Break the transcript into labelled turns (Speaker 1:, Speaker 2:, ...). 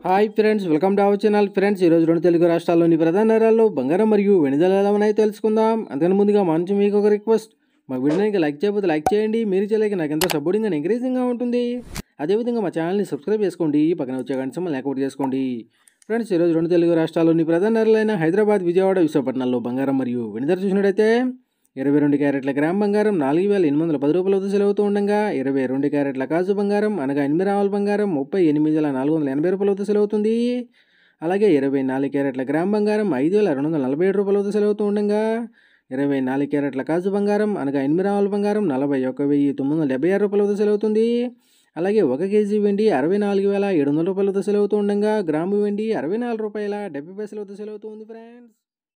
Speaker 1: hi friends welcome to our channel friends ఈరోజు రెండు తెలుగు రాష్ట్రాల్లోని ప్రధాన నగరాల్లో బంగారం మరియు వెనుదల ఎలా ఉన్నాయో తెలుసుకుందాం అంతకన్నా ముందుగా మా నుంచి మీకు ఒక రిక్వెస్ట్ మా వీడియోకి లైక్ చేయకపోతే లైక్ చేయండి మీరు చేయలేక నాకు ఎంతో సపోర్టింగ్ అండ్ ఎంకరేజింగ్గా ఉంటుంది అదేవిధంగా మా ఛానల్ని సబ్స్క్రైబ్ చేసుకోండి పక్కన వచ్చే గంట సింబల్ యాక్టివేట్ చేసుకోండి ఫ్రెండ్స్ ఈరోజు రెండు తెలుగు రాష్ట్రాల్లోని ప్రధాన నగరాలైన హైదరాబాద్ విజయవాడ విశాఖపట్నంలో బంగారం మరియు వెనుదల చూసినట్టయితే ఇరవై రెండు క్యారెట్ల గ్రామ్ బంగారం నాలుగు వేల ఎనిమిది వందల పది రూపాయలతో సెలవుతూ ఉండగా ఇరవై రెండు క్యారెట్ల కాజు బంగారం అనగా ఎనిమిది రావాల బంగారం ముప్పై ఎనిమిది వేల నాలుగు వందల ఎనభై రూపాయలతో సెలవుతుంది అలాగే ఇరవై నాలుగు క్యారెట్ల గ్రామ్ బంగారం ఐదు వేల రెండు వందల నలభై ఏడు రూపాయలతో సెలవుతూ ఉండగా ఇరవై నాలుగు క్యారెట్ల కాజు బంగారం అనగా ఎనిమిది రావాల బంగారం నలభై ఒక వెయ్యి తొమ్మిది వందల డెబ్బై ఆరు రూపాయలతో సెలవుతుంది అలాగే ఒక కేజీ వెండి అరవై నాలుగు వేల ఏడు వందల రూపాయలతో సెలవుతూ ఉండగా గ్రాము వెండి అరవై నాలుగు రూపాయల డెబ్బై పైసలతో సెలవుతూ ఉంది ఫ్రెండ్స్